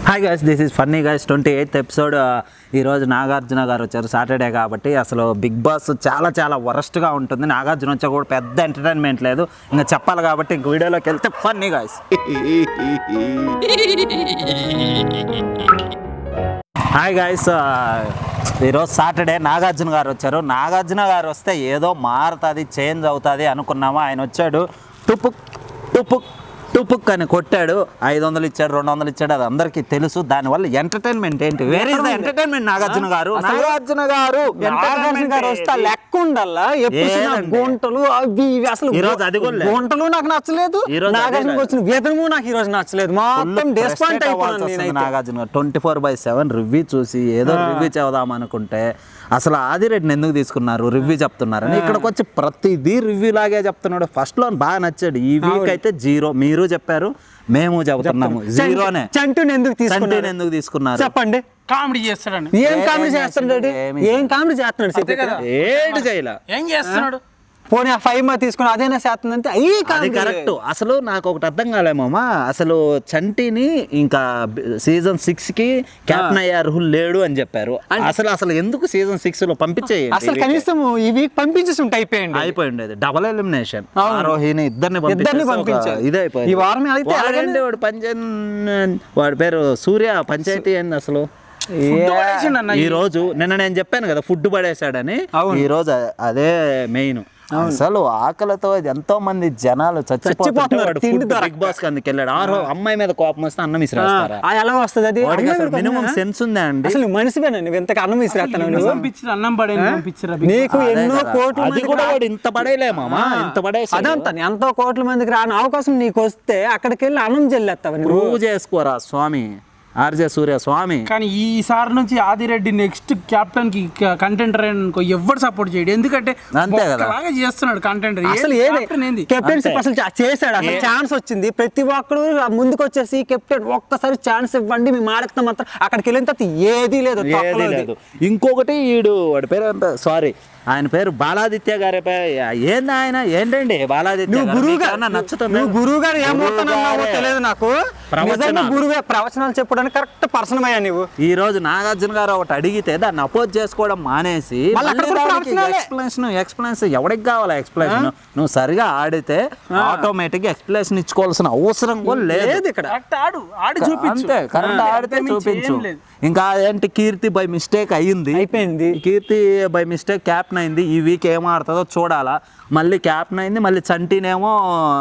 Hi guys this is funny guys twenty eighth episode ఈరోజు నాగార్జున గారు వచ్చారు Saturday కాబట్టి అసలు బిగ్ బాస్ చాలా చాలా వరస్ట్గా ఉంటుంది నాగార్జున వచ్చా కూడా పెద్ద ఎంటర్టైన్మెంట్ లేదు ఇంకా చెప్పాలి కాబట్టి ఇంక వీడియోలోకి వెళ్తే ఫన్నీ గైస్ హాయ్ గాయస్ ఈరోజు సాటర్డే నాగార్జున గారు వచ్చారు నాగార్జున గారు వస్తే ఏదో మారుతుంది చేంజ్ అవుతుంది అనుకున్నాము ఆయన వచ్చాడు టుపుక్ టుపుక్ టుపుక్ అని కొట్టాడు ఐదు వందలు ఇచ్చాడు రెండు వందలు ఇచ్చాడు అది అందరికీ తెలుసు దానివల్ల ఎంటర్టైన్మెంట్ ఏంటి where is the entertainment Nagarjuna garu Nagarjuna garu Nagarjuna గారు వస్తే ఆ లెక్క ఉండాలా ఎప్పుడు చూసినా ఏదండి? గుంటలు అవి ఇవి అసలు ఈ రోజు అది కూడా లేదు. గుంటలు నాకు నచ్చలేదు ఈ రోజు అదే నాగార్జున లేదు. వచ్చిన వేతనము నాకు ఈ రోజు నచ్చలేదు మొత్తం డిస్పాయింట్ అయిపోయాను నేనైతే Nagarjuna garu twenty four by seven review చూసి ఏదో రివ్యూ చెబుదాం అనుకుంటే అసలు ఆదిరెడ్డిని ఎందుకు తీసుకున్నారు రివ్యూ చెప్తున్నారని ఇక్కడికి వచ్చి ప్రతిదీ రివ్యూ లాగే చెప్తున్నాడు ఫస్ట్ లో బాగా నచ్చాడు ఈ వీక్ అయితే జీరో మీరు చెప్పారు మేము చెబుతున్నాము జీరోనే చంటుని ఎందుకు చంటిని తీసుకున్నారు ఎందుకు తీసుకున్నారు చెప్పండి కామెడీ చేస్తాడని ఏం ఏం కామెడీ చేస్తున్నాడు ఏమి ఏం కామెడీ చేస్తున్నాడు చెప్పు కదా. ఏడు చేయలే ఏం చేస్తున్నాడు పోనీ ఆ ఫైవ్ మా తీసుకుని అదేనా చేస్తుందంటే అయ్యి అది కామెడీ కరెక్ట్ అసలు నాకు ఒకటి అర్థం కాలేమమ్మా అసలు చంటిని ఇంకా సీజన్ సిక్స్ కి కెప్టెన్ అయ్యే అర్హులు లేడు అని చెప్పారు అసలు అసలు ఎందుకు సీజన్ సిక్స్ లో పంపించేయండి అసలు కనీసం ఈ వీక్ పంపించేసి ఉంటే అయిపోయింది అయిపోయి ఉండేది డబల్ ఎలిమినేషన్ అవును. ఆరోహిని ఇద్దరిని ఇద్దరిని పంపించేస్తే ఒక పంపించారు. ఇదే అయిపోయింది ఈ వారం అయితే వాడండి ఎలాగైనా- వాడు పంచాయతీ వాడి పేరు సూర్య పంచాయతీ ఏంది అసలు ఫుడ్ పడేసిండు అన్న ఈ రోజు నిన్న నేను చెప్పాను కదా ఫుడ్ పడేశాడని అవును. ఈ రోజు అ- అదే మెయిన్ అసలు ఆకలితో ఎంతో మంది జనాలు చచ్చిపోతుంటే చచ్చిపోతున్నారు, వాడు తిండి ఫుడ్ బిగ్ బాస్ కి వెళ్ళాడు ఆరో అమ్మాయి మీద కోపం వస్తే అన్నం ఇసిరేస్తారా ఆ, ఎలా వస్తుంది అది వాడికి అసలు అన్నం మినిమం పెడతానా? సెన్స్ ఉందా అండి అసలు మనిషివేనా నువ్వు ఇంతకు అన్నం ఇసిరేస్తాను నువ్వు పంపించారు అన్నం పడేని పంపించారు నీకు అదే ఎన్నో కదా. కోట్ల అది మందికి కూడా రా- వాడు ఇంత పడేయలేమా ఇంత పడేసాడు అదంతా ఎంతో కోట్ల మందికి రాని అవకాశం నీకు వస్తే అక్కడికి వెళ్ళి అన్నం చెల్లేస్తావు నువ్వు ప్రూవ్ చేసుకోరా స్వామి ఆర్జే సూర్య స్వామి కానీ ఈసారి నుంచి ఆదిరెడ్డి నెక్స్ట్ కెప్టెన్ కి కంటెంటర్ అనుకో ఎవరు సపోర్ట్ చేయడు ఎందుకంటే అంతే కదా. లాగా చేస్తున్నాడు కంటెంటర్ అసలు ఏది ఏంది కెప్టెన్షిప్ అసలు చా- చేశాడు అసలు ఛాన్స్ వచ్చింది ప్రతి ఒక్కరు ముందుకు వచ్చేసి కెప్టెన్ ఒక్కసారి ఛాన్స్ ఇవ్వండి మేము ఆడతాం మాత్రం అక్కడికి వెళ్ళిన తర్వాత ఏదీ లేదు ఏది తొక్కలోది. లేదు ఇంకొకటి ఈడు వాడి పేరు సారీ ఆయన పేరు బాలాదిత్య గారి పేరు ఏంది ఆయన ఏంటండి బాలాదిత్య నువ్వు గారు? గురువు మీకు గారు ఏమన్నా నచ్చుతుందా? నువ్వు గురువు గారు ఏమవుతున్నావో గురువు గారే. తెలియదు నాకు ప్రవచనాలు. నిజంగా గురువే ప్రవచనాలు చెప్పడానికి కరెక్ట్ పర్సన్ అయ్యా నువ్వు ఈ రోజు నాగార్జున గారు ఒకటి అడిగితే దాన్ని అపోజ్ చేసుకోవడం మానేసి మళ్ళీ అక్కడ కూడా ప్రవచనాలే. ఎక్స్ప్లెనేషన్ ఎక్స్ప్లెనేషన్ ఎవరికి కావాలి ఎక్స్ప్లెనేషన్ నువ్వు సరిగా ఆడితే ఆటోమేటిక్ ఎక్స్ప్లెనేషన్ ఇచ్చుకోవాల్సిన అవసరం కూడా లేదు లేదు ఇక్కడ కరెక్ట్ ఆడు ఆడి చూపించు అంతే కరెక్ట్ ఆడితే అంతే మించి చూపించు ఏం లేదు. ఇంకా ఏంటి కీర్తి బై మిస్టేక్ అయ్యింది అయిపోయింది. కీర్తి బై మిస్టేక్ క్యాప్టెన్ అయింది ఈ వీక్ ఏం ఆడుతుందో చూడాలా మళ్ళీ క్యాప్టెన్ అయింది మళ్ళీ చంటినేమో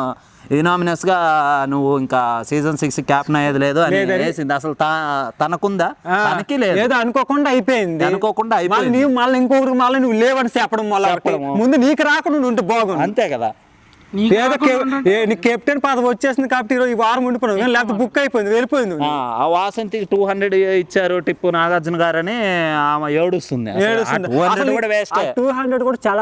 ఇనామినస్ గా నువ్వు ఇంకా సీజన్ సిక్స్ క్యాప్టెన్ అయ్యేది లేదు అని లేదని. వేసింది అసలు తా- తనకుందా తనకి లేదు ఏదో అనుకోకుండా అయిపోయింది అనుకోకుండా మళ్ళీ అయిపోయింది. నీవు మళ్ళీ ఇంకొకరికి మళ్ళీ నువ్వు లేవని చెప్పడం మళ్ళీ ఒకటి. చెప్పడము. ముందు నీకు రాకుండా నువ్వు ఉంటే బాగుంది అంతే కదా నీకు ఏదో రాకుండా కే- ఉండండి. ఏ, నీ కెప్టెన్ పదవి వచ్చేసింది కాబట్టి ఈరోజు ఈ వారం ఉండిపోయినావు కానీ లేకపోతే బుక్ అయిపోయింది వెళ్ళిపోయింది నువ్వు. ఆ, ఆ వాసంతికి టూ హండ్రెడ్ ఇచ్చారు టిప్పు నాగార్జున గారని ఆమె ఏడుస్తుంది ఏడుస్తుంది. టూ హండ్రెడ్ అసలు కూడా వేస్ట్ ఆ 200 కూడా చాలా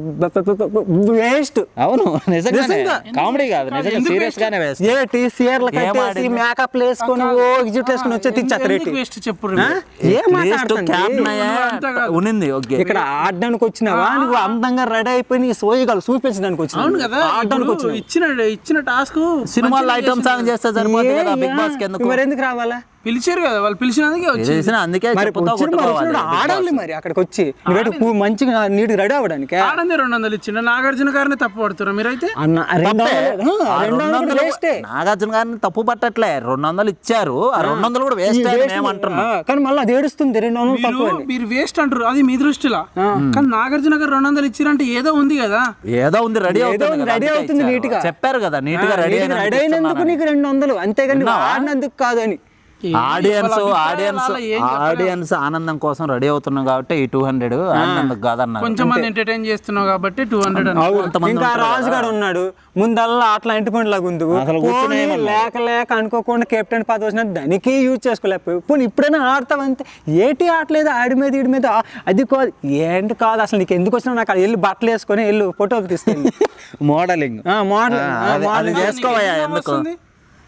వేస్ట్ అవును నిజంగానే నిజంగా. కామెడీ కాదు నిజంగా ఎందుకు సీరియస్ గానే వేస్ట్ ఏటి సీర్లు ఏం కట్టేసి ఆడింది? మేకప్ వేసుకొని ఓ ఎగ్జిట్ వేసుకొని వచ్చే తెచ్చేస్తారు ఎందుకు వేస్ట్ చెప్పు రే. ఏం మాట్లాడుతుంది క్యాప్టెన్ అయ్యా అంతా కాదు. ఉన్నింది ఓకే ఇక్కడ ఆడడానికి వచ్చినావా నువ్వు అందంగా రెడీ అయిపోయి నీ సోయగలు చూపించడానికి అవును వచ్చినావు కదా ఆడడానికి ఇప్పుడు వచ్చినావు ఇచ్చిన ఇచ్చిన టాస్క్ సినిమాలో ఐటమ్ సాంగ్ చేస్తే సరిపోతుంది కదా బిగ్ బాస్ కి ఎందుకు మరి ఎందుకు రావాలా పిలిచారు కదా వాళ్ళు పిలిచినందుకే ఇది వచ్చింది చేసిన అందుకే మరి చెప్పుతో వచ్చిన మరి కొట్టుకోవాలి వచ్చినప్పుడు Big Boss. ఆడాలి మరి అక్కడికి వచ్చి నువ్వేటి పూ- మంచిగా నీటికి రెడీ అవ్వడానికి ఆడంది రెండు వందలు ఇచ్చిండు నాగార్జున గారిని తప్పు పడుతున్నారు మీరైతే అన్న రెండు తప్పే. వందలు ఆ రెండు రెండు వందలు వందలు వేస్టే నాగార్జున గారిని తప్పు పట్టట్లే రెండు వందలు ఇచ్చారు ఆ రెండు వందలు కూడా వేస్ట్ అని మేము అంటున్నాం ఆ, కానీ మళ్ళీ అది ఏడుస్తుంది రెండు వందలు తక్కువ మీరు మీరు వేస్ట్ అంటారు అది మీ దృష్టిలో కానీ నాగార్జున గారు రెండు వందలు ఇచ్చిరంటే ఏదో ఉంది కదా ఏదో ఉంది రెడీ ఏదో అవుతుంది ఉంది, కదా, రెడీ అందుకే అవుతుంది ఇచ్చారు. నీట్గా. చెప్పారు కదా నీట్ గా రెడీ నీటికి రెడీ అయినందుకు నీకు రెండు వందలు అంతేగాని నువ్వు విన్నావా? ఆడినందుకు కాదని ఆడియన్స్ వాళ్ళ అభిప్రాయాలు ఆడియన్స్ అలా ఏం చెప్పలేదు. ఆడియన్స్ ఆనందం కోసం రెడీ అవుతున్నాం కాబట్టి ఈ టూ హండ్రెడ్ ఆనందం కాదన్నారు కొంచెం మంది ఎంటర్టైన్ చేస్తున్నావు కాబట్టి టూ హండ్రెడ్ కొంతమంది ఇంకా ఉంటారు రాజుగాడు ఉన్నాడు ముందల్లా అట్లా ఇంటి పండు లాగా ఉంది అసలు పోనీ కూర్చునేమన్నా. లేక లేక అనుకోకుండా కెప్టెన్ పదవి వచ్చిన దానికి యూజ్ చేసుకోలేకపోయి పోనీ ఇప్పుడైనా ఆడతావంతే ఏటి ఆడలేదు ఆడి మీద ఈడి మీద ఆ- అది కాదు ఏంటి కాదు అసలు నీకు ఎందుకు వచ్చినా నాకు వెళ్ళి బట్టలు వేసుకొని వెళ్ళు ఫోటోకి తీసుకెళ్ళి మోడలింగ్ మోడల్ అది చేసుకోవయ్యా ఎందుకు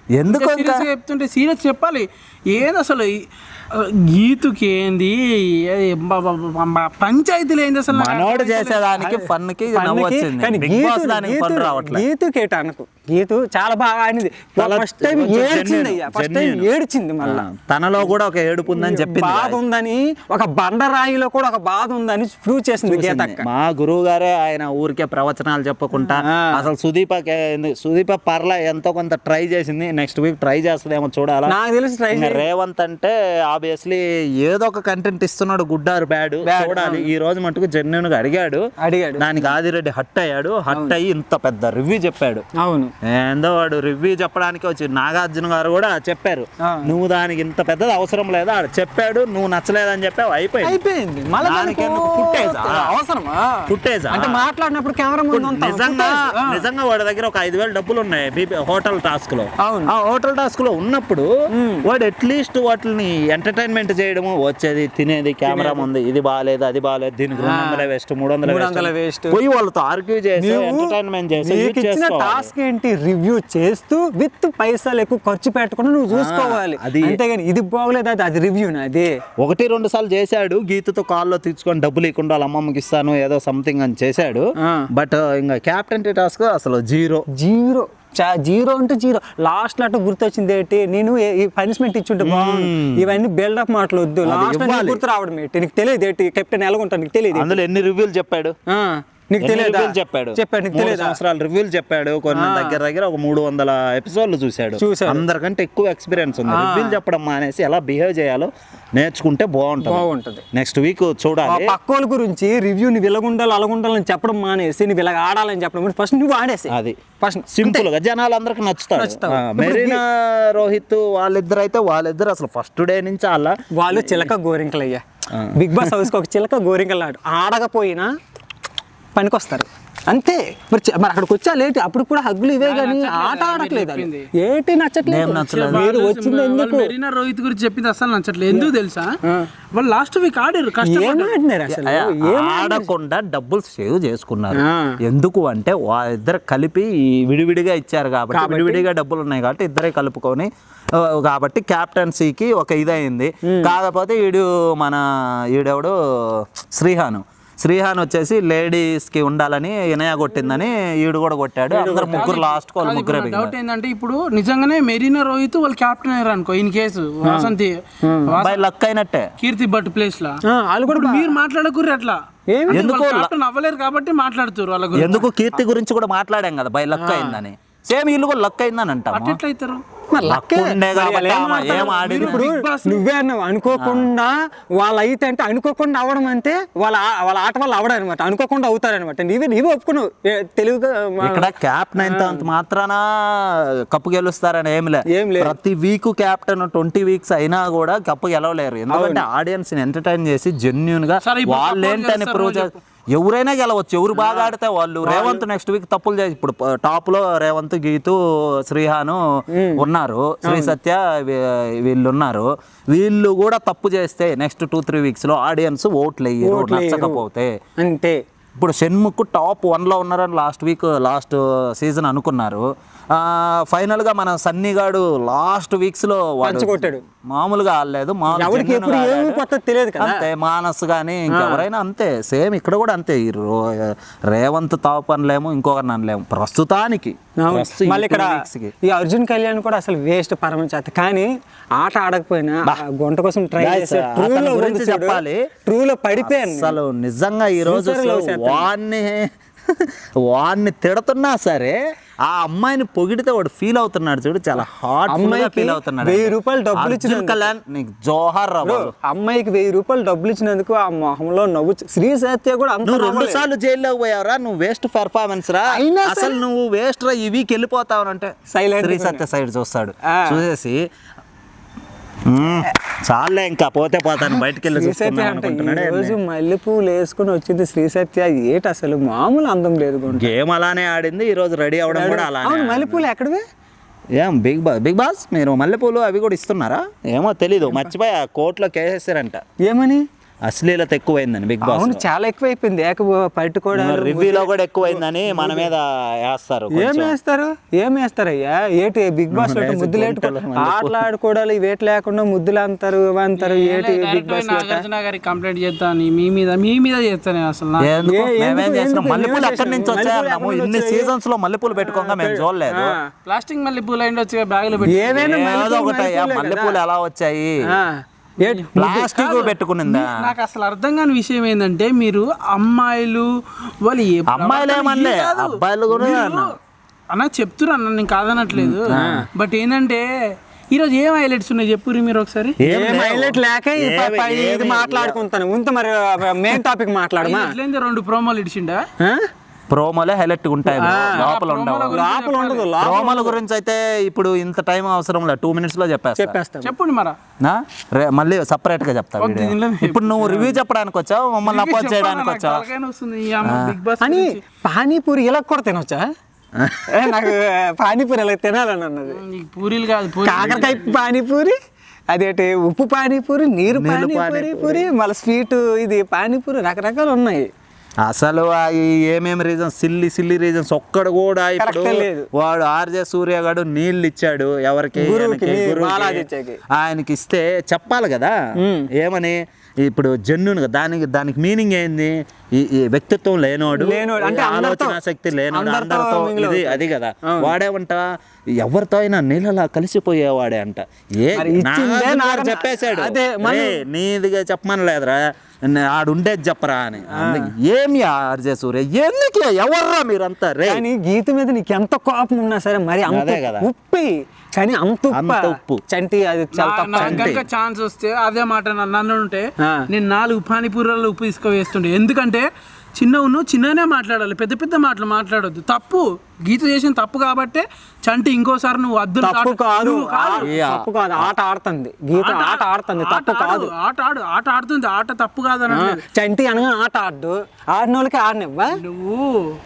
ఎందుకు ఇంకా? సీరియస్గా చెప్తుంటే సీరియస్ చెప్పాలి ఏది అసలు ఈ- ఆ, గీతుకి ఏంది ఏ- బ- బ- బ- బ- పంచాయతీలు ఏంది అసలు నాకు మనోడు అర్థమైతలేదు. చేసేదానికి ఫన్ కి నవ్వు పన్నుకి, వచ్చింది కానీ బిగ్ బాస్ గీతు- దానికి ఫన్ గీతు- రావట్లేదు గీతు కేట అనుకో గీతు చాలా బాగా ఆడింది చాలా ఫస్ట్ టైం కొంచెం ఏడ్చింది genuine, అయ్యా ఫస్ట్ టైం genuine. ఏడ్చింది మళ్ళీ ఆ, తనలో కూడా ఒక ఏడుపు ఉందని చెప్పింది బాధ guys. ఉందని ఒక బండరాయిలో కూడా ఒక బాధ ఉందని ప్రూవ్ చేసింది గీతక్క మా గురువు గారే ఆయన ఊరికే ప్రవచనాలు చెప్పకుండా ఆ. అసలు సుదీప సుదీప పర్ల ఎంతో కొంత ట్రై చేసింది నెక్స్ట్ వీక్ ట్రై చేస్తుందేమో చూడాలా నాకు తెలిసి ట్రై ఇంకా రేవంత్ అంటే ఆబ్వియస్లీ ఏదో ఒక కంటెంట్ ఇస్తున్నాడు గుడ్ ఆర్ బ్యాడ్ చూడాలి ఈ రోజు మటుకు జెన్యున్ గా అడిగాడు అడిగాడు దానికి ఆదిరెడ్డి హట్ అయ్యాడు హట్ అయ్యి ఇంత పెద్ద రివ్యూ చెప్పాడు అవును ఏందో వాడు రివ్యూ చెప్పడానికి వచ్చి నాగార్జున గారు కూడా చెప్పారు ఆ. నువ్వు దానికి ఇంత పెద్దది అవసరం లేదా ఆడు చెప్పాడు నువ్వు నచ్చలేదని చెప్పావు అయిపోయింది అయిపోయింది మళ్ళీ దానికి దానికి ఎందుకు ఫుటేజా? అవసరమా ఫుటేజా? అంటే మాట్లాడినప్పుడు కెమెరా ముందు ఉంటాం. నిజంగా ఫుటేజ్. ఆ. నిజంగా వాడి దగ్గర ఒక ఐదు వేలు డబ్బులు ఉన్నాయి బీపీ హోటల్ టాస్క్ లో అవును. ఆ హోటల్ టాస్క్ లో ఉన్నప్పుడు వాడు అట్లీస్ట్ వాటిని ఎంటర్టైన్మెంట్ చేయడము వచ్చేది తినేది కెమెరా ఉంది ఇది బాగాలేదు అది బాగాలేదు దీనికి రెండు వందల వేస్ట్ మూడు వందల మూడు వందల వేస్ట్ waste. పోయి వాళ్ళతో ఆర్గ్యూ చేసి నీవు ఎంటర్టైన్మెంట్ చేసి నీకు యూజ్ ఇచ్చిన చేసుకోవాలి. టాస్క్ ఏంటి రివ్యూ చేస్తూ విత్ పైసలు ఎక్కువ ఖర్చు పెట్టకుండా నువ్వు చూసుకోవాలి అది- అంతేగాని ఇది బాగోలేదు అది అది రివ్యూ అది ఒకటి రెండు సార్లు చేశాడు గీతతో కాల్లో తీసుకొని డబ్బులు ఇవ్వకుండా వాళ్ళ అమ్మమ్మకి ఇస్తాను ఏదో సంథింగ్ అని చేశాడు ఆ. బట్ ఇంకా క్యాప్టెన్ టాస్క్ అసలు జీరో జీరో చా జీరో అంటే జీరో లాస్ట్ అటు గుర్తొచ్చింది ఏంటి నేను ఏ- ఈ పనిష్మెంట్ ఇచ్చుంటే బాగుంది ఇవన్నీ బిల్డప్ మాటలు వద్దు లాస్ట్ ఇవ్వాలి. గుర్తు రావడం ఏంటి నీకు తెలియదు ఏంటి కెప్టెన్ ఎలాగుంటా నీకు తెలియదు అందులో ఎన్ని రివ్యూలు చెప్పాడు ఆ, నీకు ఎన్ని తెలియదా రివ్యూలు చెప్పాడు చెప్పాడు నీకు మూడు తెలియదా సంవత్సరాలు రివ్యూలు చెప్పాడు కొన్ని దగ్గర దగ్గర ఒక మూడు వందల ఎపిసోడ్లు చూశాడు చూశాడు. అందరికంటే ఎక్కువ ఎక్స్పీరియన్స్ ఉంది రివ్యూలు చెప్పడం మానేసి ఎలా బిహేవ్ చేయాలో నేర్చుకుంటే బాగుంటుంది బాగుంటది నెక్స్ట్ వీక్ ఆ చూడాలి పక్కోళ్ళ గురించి రివ్యూ నువ్వు ఇలాగుండాలి అలాగుండాలని చెప్పడం మానేసి నువ్వు ఇలా ఆడాలని చెప్పడం ఫస్ట్ నువ్వు ఆడేసి అది ఫస్ట్ సింపుల్ గా జనాలు అందరికి నచ్చుతాడు నచ్చుతాడు. ఆ, మెరీనా రోహిత్ వాళ్ళిద్దరు అయితే వాళ్ళిద్దరు అసలు ఫస్ట్ డే నుంచి అలా వాళ్ళు చిలక గోరింకలు అయ్యా బిగ్ బాస్ హౌస్కి ఒక చిలక గోరింకలు ఆడు ఆడకపోయినా పనికొస్తారు అంతే మరి చె- మరి అక్కడికి వచ్చా లేటి అప్పుడు కూడా హగ్గులు ఇవే కానీ ఆట ఆడట్లేదు వాళ్ళు. చెప్పింది. ఏంటి నచ్చట్లేదు ఏం నచ్చలేదు? మీరు వాళ్ళు వచ్చింది వాళ్ళు ఎందుకు మెరీనా రోహిత్ గురించి చెప్పింది అసలు నచ్చట్లేదు ఎందుకు తెలుసా వాళ్ళు లాస్ట్ వీక్ ఆడారు ఏం కష్టపడ్డారు ఆడినారు అసలు అయ్యా, ఏం ఆడకుండా డబ్బులు సేవ్ చేసుకున్నారు ఆ. ఎందుకు అంటే వాళ్ళిద్దరు కలిపి ఈ విడివిడిగా ఇచ్చారు కాబట్టి విడివిడిగా డబ్బులు ఉన్నాయి కాబట్టి ఇద్దరే కలుపుకొని ఆ, కాబట్టి క్యాప్టెన్సీకి ఒక ఇదైంది కాకపోతే వీడు మన ఈడెవడు శ్రీహాను శ్రీహాన్ వచ్చేసి లేడీస్ కి ఉండాలని ఇనయ కొట్టిందని ఈడు కూడా కొట్టాడు అందరు ముగ్గురు లాస్ట్ వాళ్ళు ముగ్గురే డౌట్ ఏంటంటే ఇప్పుడు నిజంగానే మెరీనా రోహిత్ వాళ్ళు క్యాప్టెన్ అయ్యారు అనుకో in case Vasanthi by luck అయినట్టే కీర్తి భట్ ప్లేస్ లా ఆ, వాళ్ళు కూడా ఇప్పుడు మీరు మాట్లాడకూరు అట్లా ఏమి? అంటే ఎందుకు? వాళ్ళు captain అవ్వలేరు కాబట్టి మాట్లాడుతారు వాళ్ళ గురించి ఎందుకు కీర్తి గురించి కూడా మాట్లాడాం కదా బై లక్ అయిందని సేమ్ వీళ్ళు కూడా లక్ అయిందని అంటాము అట్లా ఎట్లా అవుతారు మరి లక్కే. ఉండే మరి కాబట్టి వాళ్ళు ఏం ఆమె ఆడతారు? ఏం ఆడింది? ఇప్పుడు Big Boss నువ్వే అన్నావు అనుకోకుండా వాళ్ళు అయితే అంటే అనుకోకుండా అవడం అంటే వాళ్ళ ఆ- వాళ్ళ ఆట వల్ల అవడం అనమాట అనుకోకుండా అవుతారనమాట నీవే నీవే ఒప్పుకున్నావు ఏ, తెలుగుగా మా- ఇక్కడ క్యాప్టెన్ అయినంత అంత మాత్రాన కప్పు గెలుస్తారని ఏం లే ఏం లేదు. ప్రతి వీక్ క్యాప్టెన్ ట్వంటీ వీక్స్ అయినా కూడా కప్పు గెలవలేరు ఎందుకంటే ఆడియన్స్ ని ఎంటర్టైన్ చేసి జెన్యున్ గా సరే, ఇప్పుడు వాళ్ళు support ఏంటని చేస్తారు ప్రూవ్ చెప్పు. ఎవరైనా గెలవచ్చు ఎవరు బాగా ఆడితే వాళ్ళు రేవంత్ నెక్స్ట్ వీక్ తప్పులు చేసి ఇప్పుడు టాప్ లో రేవంత్ గీతు శ్రీహాను ఉన్నారు శ్రీ సత్య వీ- వీళ్ళు ఉన్నారు వీళ్ళు కూడా తప్పు చేస్తే నెక్స్ట్ టూ త్రీ వీక్స్ లో ఆడియన్స్ ఓట్లు వేయరు ఓట్లు వేయరు. నచ్చకపోతే అంతే ఇప్పుడు షణ్ముఖ్ టాప్ వన్లో ఉన్నారని లాస్ట్ వీక్ లాస్ట్ సీజన్ అనుకున్నారు ఆ, final గా మన సన్నిగాడు లాస్ట్ వీక్స్లో వాడు పంచగొట్టాడు. మామూలుగా ఆడలేదు మామూలు ఎవరికి genuine ఎప్పుడు గా ఏమి ఆడాడు. కొత్త తెలియదు కదా అంతే మానస్ కానీ ఇంకెవరైనా అంతే సేమ్ ఇక్కడ కూడా అంతే ఈ రో- రేవంత్ తాప్ అనలేము ఇంకొకరిని అనలేము ప్రస్తుతానికి అవును. ప్రస్తుతం ఈ మళ్ళీ ఇక్కడ two weeks కి. ఈ అర్జున్ కళ్యాణ్ కూడా అసలు వేస్ట్ పరమచేత కానీ ఆట ఆడకపోయినా ఆ గుంట కోసం ట్రై Guys, చేసి అతని గురించి చెప్పాలి. ట్రూలో పడిపోయాను అసలు నిజంగా ఈ రోజు Sincerely love అసలు చేస్తాను. వాడిని వాడిని తిడుతున్నా సరే ఆ అమ్మాయిని పొగిడితే వాడు ఫీల్ అవుతున్నాడు చూడు చాలా హార్ట్ అమ్మాయికి ఫీల్ అవుతున్నాడు వెయ్యి రూపాయలు డబ్బులు అర్జున్ ఇచ్చినందుకు. కళ్యాణ్ నీకు జోహార్ రా బ్రో, బాబు. అమ్మాయికి వెయ్యి రూపాయలు డబ్బులు ఇచ్చినందుకు ఆ మొహంలో నవ్వు చ- శ్రీ సత్య కూడా అంత నువ్వు రెండు నవ్వలేదు. సార్లు జైల్లోకి పోయావురా నువ్వు వేస్ట్ పెర్ఫార్మెన్స్ రా అయినా సరే- అసలు నువ్వు వేస్ట్ రా ఈ వీక్ వెళ్ళిపోతావు అంటే Silent శ్రీ గా సత్య సైడ్ చూస్తాడు ఆ. చూసేసి "మ్మ్, చాలే ఇంకా పోతే పోతాను బయటికి వెళ్ళి శ్రీ సత్య చూసుకుందాం అంటే అనుకుంటున్నాడు ఈ రోజు మల్లెపూలు వేసుకుని వచ్చింది శ్రీ సత్య ఏటి అసలు మామూలు అందం లేదు గుంట. గేమ్ అలానే ఆడింది ఈ రోజు రెడీ అవడం కూడా అలానే అవును ఆడింది. మల్లెపూలు ఎక్కడవే ఏం బిగ్ బాస్ బిగ్ బాస్ మీరు మల్లెపూలు అవి కూడా ఇస్తున్నారా ఏమో తెలీదు మర్చిపోయా కోర్టులో కేసేసారంట ఏమని అశ్లీలత ఎక్కువైందని బిగ్ బాస్ అవును చాలా ఎక్కువైపోయింది ఏక పట్టుకోవడం రివ్యూలో కూడా ఎక్కువైందని మన మీద వేస్తారు ఏం కొంచెం. వేస్తారు ఏం వేస్తారయ్యా ఏటి బిగ్ బాస్ లో వేసి ముద్దులు గుంటలు ఏటు ఆటలాడుకోవడాలు వేట లేకుండా ముద్దులు అంటారు ఇవి అంటారు ఏటి బిగ్ డైరెక్ట్ బాస్ నాగార్జున గారికి కంప్లైంట్ చేస్తాను మీ మీద మీ మీద చేస్తాను నేను అసలు నాకు. ఎందుకు? ఏ- మేమేం ఎందుకు- చేస్తున్నాం ఎందుకు? మల్లెపూలు మేమేం ఎక్కడి నుంచి చేస్తున్నాం? వచ్చాయన్నాము మల్లెపూలు ఇన్ని ఎక్కడి నుంచి సీజన్స్ లో మల్లెపూలు పెట్టుకోగా మేము చూడలేదు ప్లాస్టిక్ మళ్ళీ పూలు అయింది వచ్చి బ్యాగులో పెట్టి ఏవైనా ఏదో మల్లెపూలు ఒకటి మల్లెపూలే మల్లెపూలు ఎలా వచ్చాయి కదా. ఆ. ఏటి? ప్లాస్టిక్ పెట్టుకునిందా నాకు అసలు అర్థం కాని విషయం ఏంటంటే మీరు అమ్మాయిలు వాళ్ళు ఏ అమ్మాయిలు ఏమనలే, ఇది కాదు. అబ్బాయిలు కూడా మీరు- అన్నా. అన్న చెప్తున్నా అన్న నేను కాదనట్లేదు బట్ ఏంటంటే ఈరోజు ఏం హైలైట్స్ ఉన్నాయి చెప్పుర్రి మీరు ఒకసారి ఏం ఏం లేవు. హైలైట్ లేక ఈ ప- ఏమి- ప- ఇది ఏమి- మాట్లాడుకుంటాను ముందు మరి మెయిన్ టాపిక్ మాట్లాడమా ఎట్లయింది రెండు ప్రోమోలు ఇడిచిండా ఆ? ప్రోమోలే హైలైట్ ఉంటాయి bro. లోపల ఉండవు ప్రోమోల గురించి లోపల ఉండదు లోపల ప్రోమోల గురించి అయితే ఇప్పుడు ఇంత టైం అవసరం లేదు టూ మినిట్స్ లో చెప్పేస్తా చెప్పేస్తాం చెప్పండి మరా నా? రే- మళ్ళీ సపరేట్ గా చెప్తా వీడియో. దీనిలో ఇప్పుడు నువ్వు రివ్యూ చెప్పడానికి వచ్చావు మమ్మల్ని అపోజ్ చేయడానికి వచ్చావు తలకాయ వస్తుంది ఈ అమ్మ బిగ్ బాస్ అని పానీపూరి ఇలా కూడా తినొచ్చా ఏ, నాకు పానీపూరి ఇలా తినాలని అన్నది నీకు పూరీలు కాదు పూరి కాకరకాయ పానీపూరి అదేంటి ఉప్పు పానీపూరి నీరు నీళ్ళు పానీపూరి పూరి మళ్ళీ స్వీట్ ఇది పానీపూరి రకరకాలు ఉన్నాయి అసలు ఆ ఈ ఏమేమి రీజన్స్ సిల్లి సిల్లి రీజన్స్ ఒక్కడు కూడా ఇప్పుడు Correct లేదు. వాడు ఆర్జే సూర్య గారు నీళ్ళు ఇచ్చాడు ఎవరికి గురువుకి, ఈయనకి, నీ- గురువుకి. బాలాదిత్యకి. ఆయనకి ఇస్తే చెప్పాలి కదా ఏమని ఇప్పుడు జెన్యున్ దానికి దానికి మీనింగ్ ఏంది ఈ ఈ వ్యక్తిత్వం లేనోడు లేనోడు, అంటే ఈ అందరితో- ఆలోచన శక్తి లేనోడు అందరితో అందరితో mingle ఇది అవుతాడు. అది కదా వాడేమంట ఎవరితో అయినా నీళ్ళలా కలిసిపోయేవాడే అంట ఏ మరి ఇచ్చిందే నాగార్జున గారు నాగ- చెప్పేశాడు అదే, మనం- "రేయ్, నీదిగా చెప్పమని లేదురా న- ఆడు ఉండేది చెప్పరా అని అందుకే, ఏమి ఆర్జే సూర్య ఎందుకు ఎవర్రా మీరంతా రే కానీ గీత మీద నీకు ఎంత కోపం ఉన్నా సరే మరి అంత అదే కదా. ఉప్పి కానీ అంత ఉప్ప అంత ఉప్పు. చంటి అది చాలా నా- తప్పు నాకు కనుక ఛాన్స్ వస్తే అదే మాట నన్ను నన్ను ఉంటే ఆ. నేను నాలుగు పానీపూరీలలో ఉప్పు తీసుకు వేస్తుండే ఎందుకంటే చిన్న ఉన్ను చిన్ననే మాట్లాడాలి పెద్ద పెద్ద మాటలు మాట్లాడొద్దు తప్పు గీత చేసిన తప్పు కాబట్టే చంటి ఇంకోసారి నువ్వు అద్దులు తప్పు దాటు- కాదు నువ్వు కాదు. ఆ- తప్పు కాదు ఆట ఆడుతుంది గీత ఆట ఆడుతుంది తప్పు ఆట కాదు ఆడు, ఆట ఆడు ఆట ఆడుతుంది ఆట తప్పు కాదు అనట్లేదు చంటి అనగా ఆట ఆడు ఆడిన వాళ్ళకి ఆడనివ్వా నువ్వు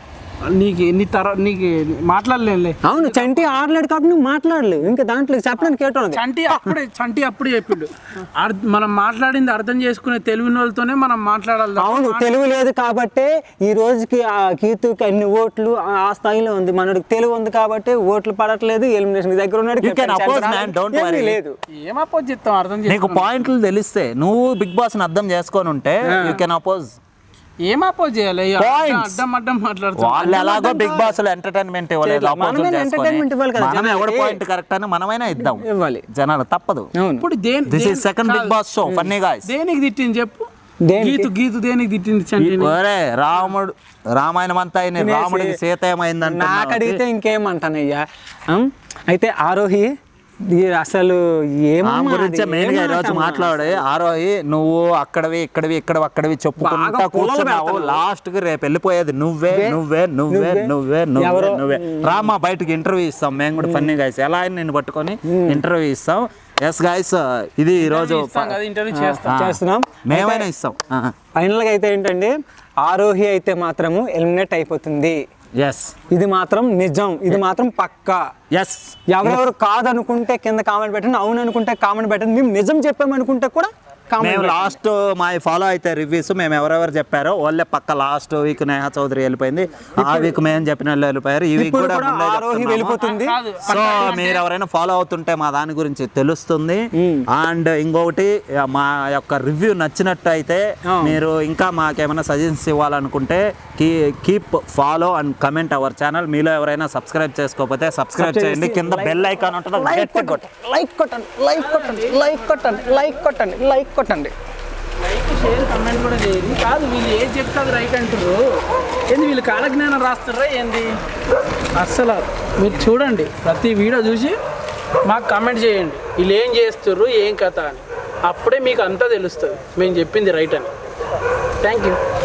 నీకు నీ తర నీకు మాట్లాడలేనులే అవును చంటి ఆడలేడు కాబట్టి నువ్వు మాట్లాడలేవు ఇంకా దాంట్లో చెప్పడానికి ఏటోనది చంటి అప్పుడే చంటి అప్పుడే చెప్పిండు అర్థ- మనం మాట్లాడింది అర్థం చేసుకునే తెలివిన వాళ్ళతోనే మనం మాట్లాడాలి తప్ప అవును తెలివి లేదు కాబట్టే ఈ రోజుకి ఆ కీర్తికి అన్ని ఓట్లు ఆ ఆ స్థాయిలో ఉంది మనకి తెలివి ఉంది కాబట్టి ఓట్లు పడట్లేదు ఎలిమినేషన్ దగ్గర ఉన్నాడు You can oppose, man, don't ఏమీ worry. లేదు ఏం అపోజ్ చెప్తాం అర్థం నీకు చేసుకో పాయింట్లు తెలిస్తే నువ్వు బిగ్ బాస్ అర్థం చేసుకొని ఉంటే యూ కెన్ అపోజ్ ఏం అపోజ్ చేయాలి ఈ Points. అడ్డం అడ్డం మాట్లాడుతాం వాళ్ళు ఎలాగో బిగ్ బాస్ లో ఎంటర్టైన్మెంట్ ఇవ్వలేదు చేయట్లేదు. opposite మనమే చేసుకొని. entertainment ఇవ్వాలి కదా మనం ఎవడు జనాలకి. పాయింట్ కరెక్ట్ అని మనమైనా ఇద్దాం ఇవ్వాలి జనాలు తప్పదు అవును ఇప్పుడు దేని దిస్ దేని- ఇస్ సెకండ్ బిగ్ కాదు. బాస్ షో ఫన్నీ గాయ్స్ దేనికి తిట్టింది చెప్పు దేనికి? గీతు గీతు దేనికి తిట్టింది చంటిని ఒరే రాముడు రామాయణం అంతా అయిన రాముడికి సీత ఏమైందంట నాకు అడిగితే ఇంకేమంటానయ్యా అం? అయితే ఆరోహి ఈ అసలు ఆమె ఏమమ్మా గురించే అది? మెయిన్ గా ఈరోజు ఏమాటమ్మా? మాట్లాడే ఆరోహి నువ్వు అక్కడవి ఇక్కడవి ఇక్కడ అక్కడవి చెప్పుకుంటా బాగా పొలాలు కూర్చున్నావు పెడుతున్నావు. లాస్ట్ కి రేపు వెళ్ళిపోయేది నువ్వే నువ్వే నువ్వే నువ్వే, నువ్వే నువ్వే ఎవరో, నువ్వే రామా బయటకి ఇంటర్వ్యూ ఇస్తాం మేము కూడా ఫన్నీ గాయస్ ఎలా అయినా నిన్ను పట్టుకొని ఇంటర్వ్యూ ఇస్తాం ఎస్ గాయస్ ఇది ఈ రోజు ఇస్తాం కదా ఇంటర్వ్యూ చేస్తాం ఆ, చేస్తున్నాం. మేమైనా ఇస్తాం ఫైనల్గా అయితే ఏంటంటే ఆరోహి అయితే మాత్రము ఎలిమినేట్ అయిపోతుంది ఎస్ ఇది మాత్రం నిజం ఇది మాత్రం పక్కా ఎస్ ఎవరెవరు కాదనుకుంటే కింద కామెంట్ పెట్టండి అవును అనుకుంటే కామెంట్ పెట్టండి మేము నిజం చెప్పామనుకుంటే కూడా మేము కామెంట్ లాస్ట్ మా ఫాలో అయితే రివ్యూస్ మేము ఎవరెవరు చెప్పారో వాళ్ళే పక్క లాస్ట్ వీక్ నేహ చౌదరి వెళ్ళిపోయింది ఆ వీక్ మేము చెప్పిన వాళ్ళు వెళ్ళిపోయారు ఈ వీక్ ఇప్పుడు కూడా కూడా ముందే ఆరోహి చెప్తున్నాము. వెళ్ళిపోతుంది కాదు సో మీరు ఎవరైనా ఫాలో అవుతుంటే మా దాని గురించి తెలుస్తుంది అండ్ ఇంకొకటి మా యొక్క రివ్యూ నచ్చినట్టు అయితే ఆ. మీరు ఇంకా మాకేమైనా సజెషన్స్ ఇవ్వాలనుకుంటే కీ keep follow and comment our channel మీలో ఎవరైనా సబ్స్క్రైబ్ చేసుకోకపోతే సబ్స్క్రైబ్ చేయండి కింద బెల్ ఐకాన్ ఉంటుంది లైక్ గట్టిగా కొట్టండి. కొట్టండి లైక్ కొట్టండి లైక్ కొట్టండి లైక్ కొట్టండి లైక్ కొట్టండి లైక్ కొట్టండి లైక్ షేర్ కమెంట్ కూడా చేయండి కాదు వీళ్ళు ఏది చెప్తారు రైట్ అంటారు ఏంది వీళ్ళు కాలజ్ఞానం రాస్తారా ఏంది అస్సలు మీరు చూడండి ప్రతి వీడియో చూసి మాకు కమెంట్ చేయండి వీళ్ళు ఏం చేస్తుర్రు ఏం కథ అని అప్పుడే మీకు అంతా తెలుస్తుంది మేము చెప్పింది రైట్ అని థ్యాంక్ యూ